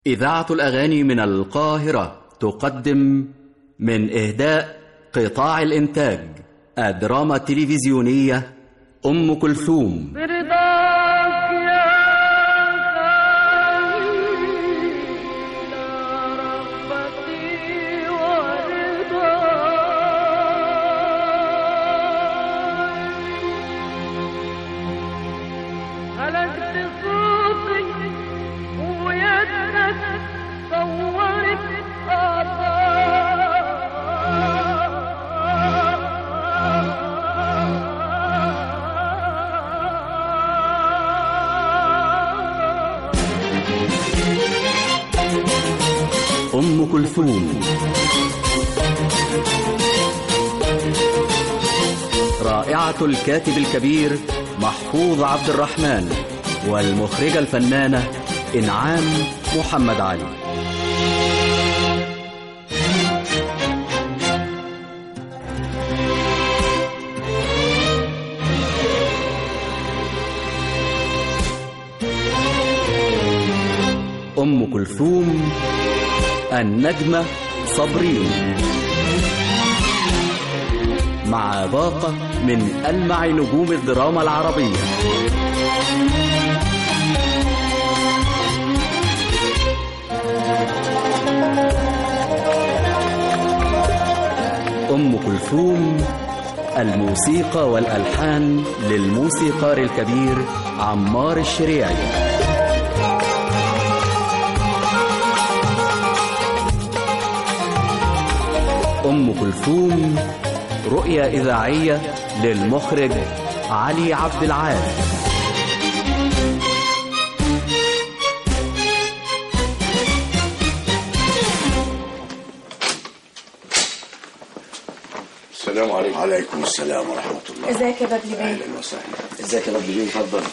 إذاعة الأغاني من القاهرة تقدم من إهداء قطاع الإنتاج الدراما التلفزيونية أم كلثوم برضاك يا خليل رغبتي ورضاي هلكت صوتي ويدك صورت آثار أم كلثوم رائعة الكاتب الكبير محفوظ عبد الرحمن والمخرجة الفنانة إنعام محمد علي أم كلثوم النجمة صبرين مع باقة من ألمع نجوم الدراما العربية أم كلثوم الموسيقى والألحان للموسيقار الكبير عمار الشريعي أم كلثوم رؤية إذاعية للمخرج علي عبد العال السلام عليكم وعليكم السلام ورحمة الله ازيك يا بدري بيه أهلا وسهلا ازيك يا بدري بيه اتفضل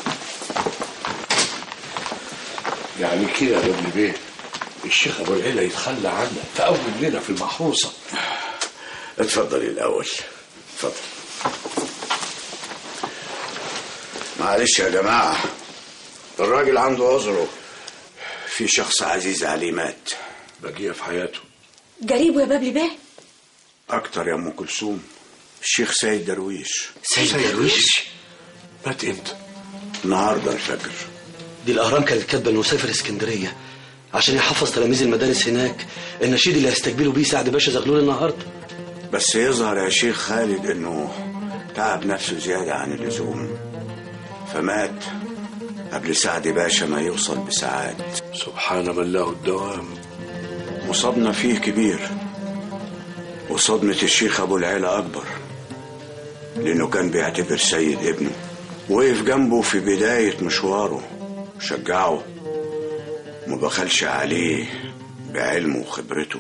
يعني كده يا بدري بيه الشيخ ابو العيلة يتخلى عنك في اول ليله في المحروسه اتفضلي الأول اتفضل معلش يا جماعة الراجل عنده عذره في شخص عزيز عليه مات بقيه في حياته جريبه يا بابلي بيه أكتر يا أم كلثوم الشيخ سيد درويش سيد درويش مات امتى النهاردة الفجر دي الاهرام كانت كاتبه انه سافر اسكندريه عشان يحفظ تلاميذ المدارس هناك النشيد اللي هيستقبلوا بيه سعد باشا زغلول النهارده بس يظهر يا شيخ خالد إنه تعب نفسه زيادة عن اللزوم فمات قبل سعد باشا ما يوصل بساعات سبحان من له الدوام وصدنا فيه كبير وصدمة الشيخ أبو العيلة أكبر لأنه كان بيعتبر سيد ابنه وقف جنبه في بداية مشواره شجعه ما بخلش عليه بعلمه وخبرته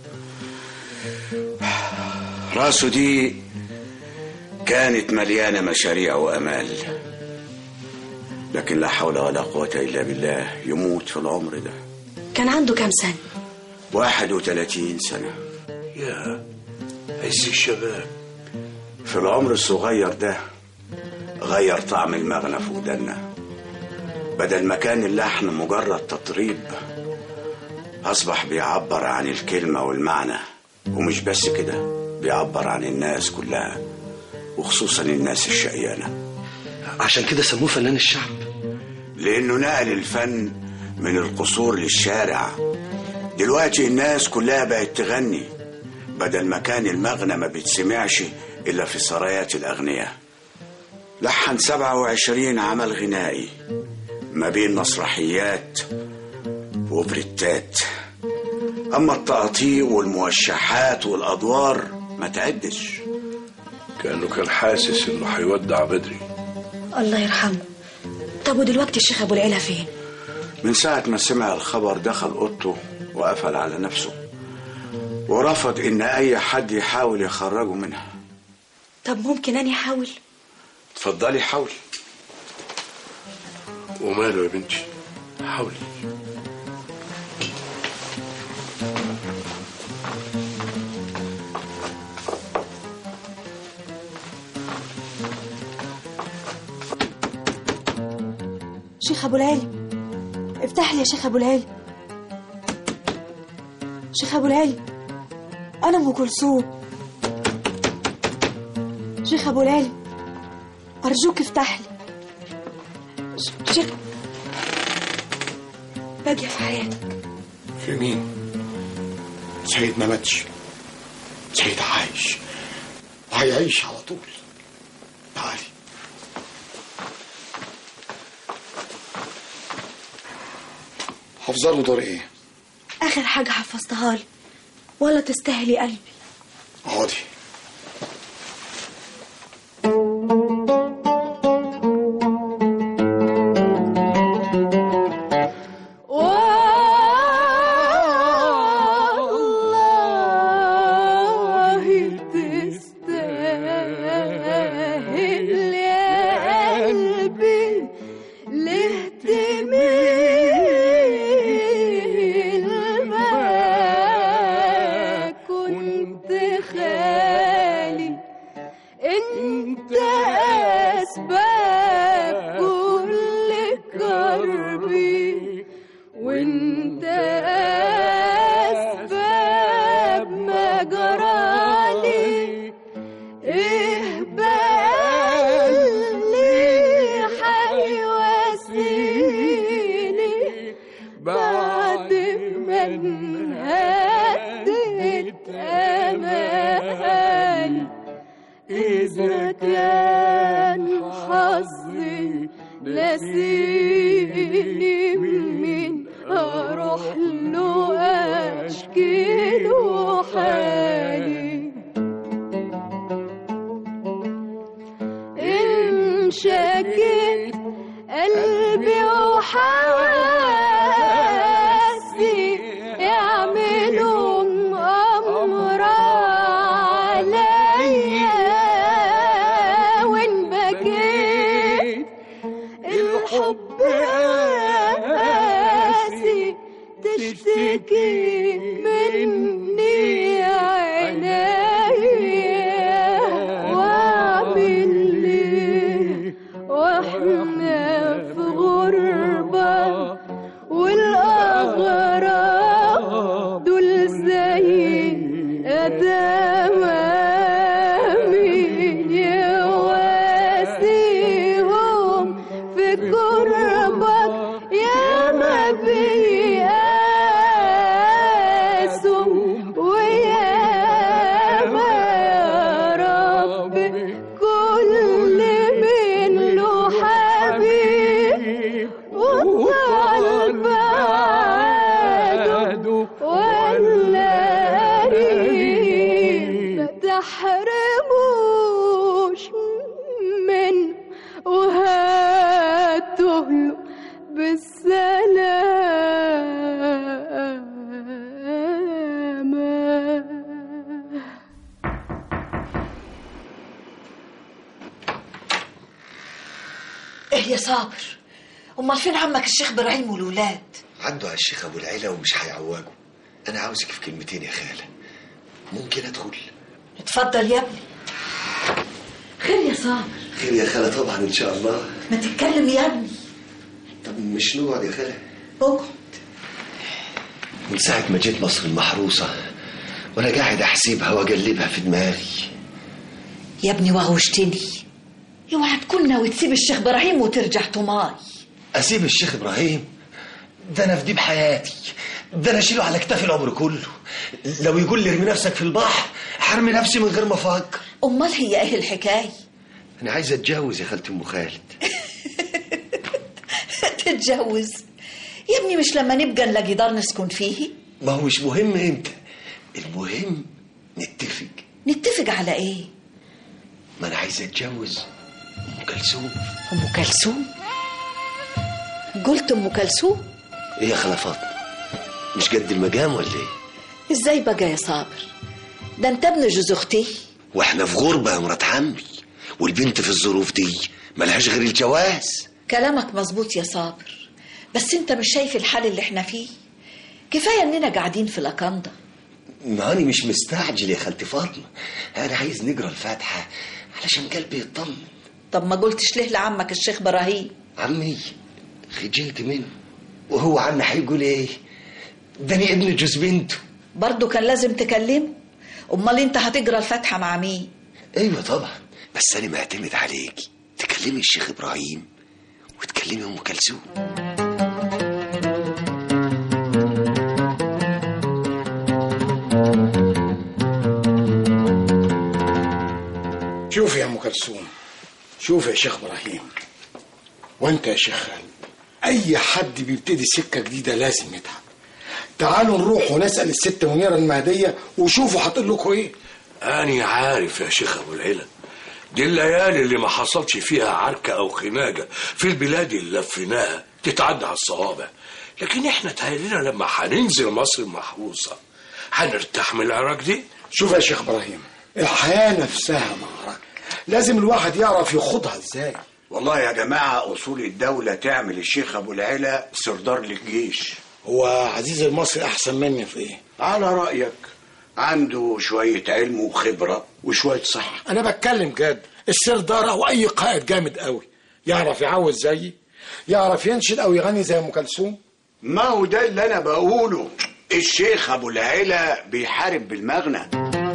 راسه دي كانت مليانة مشاريع وأمال لكن لا حول ولا قوة إلا بالله يموت في العمر ده كان عنده كام سنة واحد وثلاثين سنة يا عز الشباب في العمر الصغير ده غير طعم المغنى في ودنا بدل ما كان اللحن مجرد تطريب أصبح بيعبر عن الكلمة والمعنى ومش بس كده بيعبر عن الناس كلها وخصوصا الناس الشقيانة عشان كده سموه فنان الشعب لأنه نقل الفن من القصور للشارع دلوقتي الناس كلها بقت تغني بدل ما كان المغنى ما بيتسمعش إلا في سرايات الأغنياء لحن 27 عمل غنائي ما بين مسرحيات وبريتات أما التقاطيع والموشحات والأدوار ما تعدش كانه كان حاسس انه هيودع بدري الله يرحمه طب ودلوقتي الشيخ ابو العيلة فين من ساعة ما سمع الخبر دخل أوضته وقفل على نفسه ورفض إن أي حد يحاول يخرجه منها طب ممكن اني احاول اتفضلي حاولي وماله يا بنتي حاولي شيخ ابو العيلة افتح لي يا شيخ ابو العيلة شيخ ابو العلي انا ام كلثوم شيخ ابو العلي ارجوك افتح لي ش- شيخ باقي في حياتك في مين سيد ما ماتش سيد عايش وهيعيش على طول تعالي حافظه له دور ايه اخر حاجه حفظتها لي ولا تستاهلي قلبي اقعدي والله تستاهل يا قلبي ليه تميل ما كنت خالي انت اسباب كل كربي وانت اسباب ما جرالي ايه بقى اللي حيواسيني بعد ما انهدت امالي إذا كان حظي نسيني من أروح له أشكي له حالي إن شكيت قلبي وحواسي يعملوا أمر عليا وإن بكيت الحب قاسي تشتكي مني عينيا واعمل ليه واحنا في غربة والأغراب دول زي أدامي يواسيهم في كربك يا ما بيقاسوا ويا ما يا رب كل من له حبيب وطال بعده ولا قريب ما تحرموش من وهاته له بالسلامة ايه يا صابر امال فين عمك الشيخ ابراهيم والولاد عنده على الشيخ ابو العيلة ومش هيعوجه انا عاوزك في كلمتين يا خالة ممكن ادخل اتفضل يا ابني خير يا صابر خير يا خالة طبعا ان شاء الله ما تتكلم يا ابني طب مش نقعد يا خالة اقعد من ساعة ما جيت مصر المحروسة وانا قاعد احسبها واقلبها في دماغي يا ابني وغوشتني اوعى تكون ناوي تسيب الشيخ ابراهيم وترجع طماي اسيب الشيخ ابراهيم ده انا في دي بحياتي ده انا اشيله على كتافي العمر كله لو يقول لي ارمي نفسك في البحر حرمي نفسي من غير ما افكر امال هي ايه الحكايه انا عايز اتجوز يا خالتي ام خالد تتجوز يا ابني مش لما نبقى نلاقي دار نسكن فيه ما هو مش مهم امتى المهم نتفق نتفق على ايه ما انا عايز اتجوز ام كلثوم ام كلثوم قلت ام كلثوم ايه يا خالة فاطمه مش قد المقام ولا ايه ازاي بقى يا صابر ده انت ابن جوز اختي واحنا في غربه يا مرات عمي والبنت في الظروف دي ملهاش غير الجواز كلامك مظبوط يا صابر بس انت مش شايف الحال اللي احنا فيه كفايه اننا قاعدين في لاكاندا ما أنا مش مستعجل يا خالتي فاطمه انا عايز نقرا الفاتحه علشان قلبي يطمن طب ما قلتش ليه لعمك الشيخ ابراهيم عمي خجلت منه وهو عنا هيقول ايه ده انا ابن جوز بنته برضه كان لازم تكلمه امال انت هتجرى الفاتحه مع مين ايوه طبعا بس انا معتمد عليكي تكلمي الشيخ ابراهيم وتكلمي ام كلثوم شوف يا ام كلثوم شوف يا شيخ ابراهيم وانت يا شيخ خالد اي حد بيبتدي سكه جديده لازم يتعب تعالوا نروح ونسال الست منيره المهديه وشوفوا هتقول لكم ايه أنا عارف يا شيخ أبو العلا دي الليالي اللي ما حصلش فيها عركة أو خناقة في البلاد اللي لفيناها تتعدى على الصوابع لكن احنا تهيألنا لما هننزل مصر المحروسة هنرتاح من العراق دي شوف يا شيخ ابراهيم الحياه نفسها معركه لازم الواحد يعرف يخوضها ازاي والله يا جماعة أصول الدولة تعمل الشيخ أبو العلا سردار للجيش هو عزيز المصري احسن مني في ايه على رأيك عنده شوية علم وخبرة وشوية صحة انا بتكلم جد السردار او اي قائد جامد قوي يعرف يعوز زيي يعرف ينشد او يغني زي ام كلثوم ما هو ده اللي أنا بقوله الشيخ أبو العلا بيحارب بالمغنى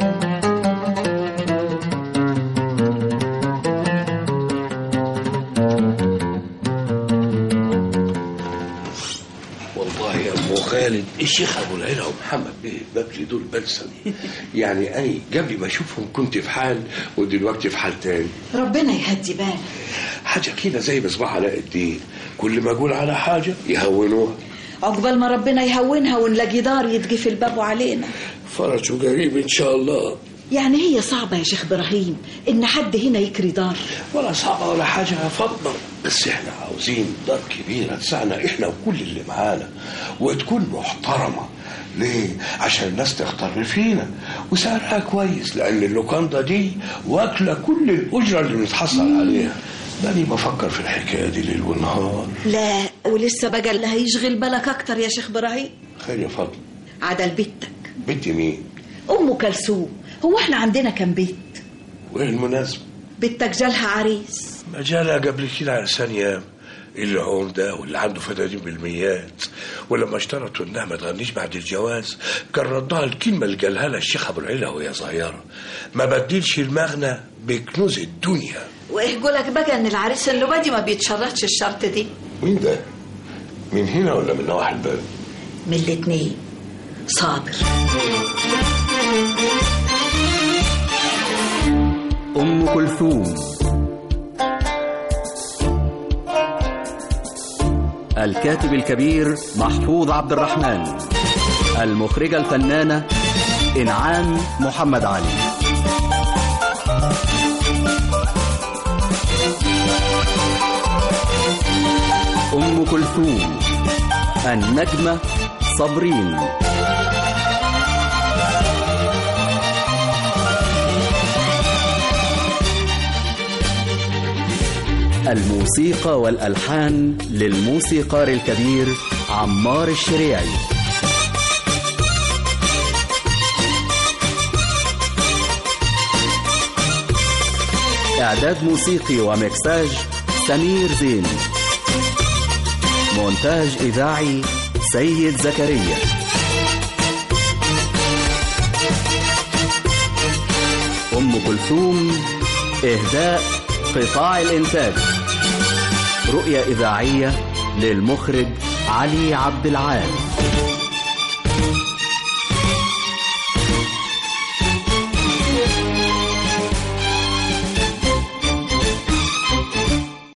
والله يا ابو خالد الشيخ ابو العلا ومحمد بيه ببلي دول بلسم يعني انا قبل ما اشوفهم كنت في حال ودلوقتي في حال تاني ربنا يهدي بالك حاجه كده زي مصباح علاء الدين كل ما اقول على حاجه يهونوها عقبال ما ربنا يهونها ونلاقي دار يتجي في الباب علينا فرج قريب ان شاء الله يعني هي صعبة يا شيخ إبراهيم إن حد هنا يكري دار ولا صعبة ولا حاجة يا فاطمة بس احنا عاوزين دار كبيرة تسعنا احنا وكل اللي معانا وتكون محترمة ليه؟ عشان الناس تختار فينا وسعرها كويس لأن اللوكاندا دي واكلة كل الأجرة اللي بنتحصل عليها ماني بفكر في الحكاية دي ليل ونهار لا ولسه بقى اللي هيشغل بالك أكتر يا شيخ إبراهيم خير يا فاطمة عدل بيتك بنتي مين؟ أم كلثوم هو احنا عندنا كم بيت وإيه المناسبة؟ بيتك جالها عريس مجالها قبل كده على ثانية العمدة واللي عنده فدادين بالميات ولما اشترطوا انها ما تغنيش بعد الجواز كان ردها الكلمة اللي قالها لها الشيخ ابو العلا وهي صغيرة ما بدلش المغنى بكنوز الدنيا وإيه قولك بقى إن العريس اللبادي ما بيتشرطش الشرط دي مين ده؟ من هنا ولا من نواحي البلد؟ من الاتنين صابر أم كلثوم الكاتب الكبير محفوظ عبد الرحمن المخرجة الفنانة إنعام محمد علي أم كلثوم النجمة صابرين الموسيقى والألحان للموسيقار الكبير عمار الشريعي إعداد موسيقي ومكساج سمير زين مونتاج إذاعي سيد زكريا أم كلثوم إهداء قطاع الإنتاج رؤية إذاعية للمخرج علي عبد العال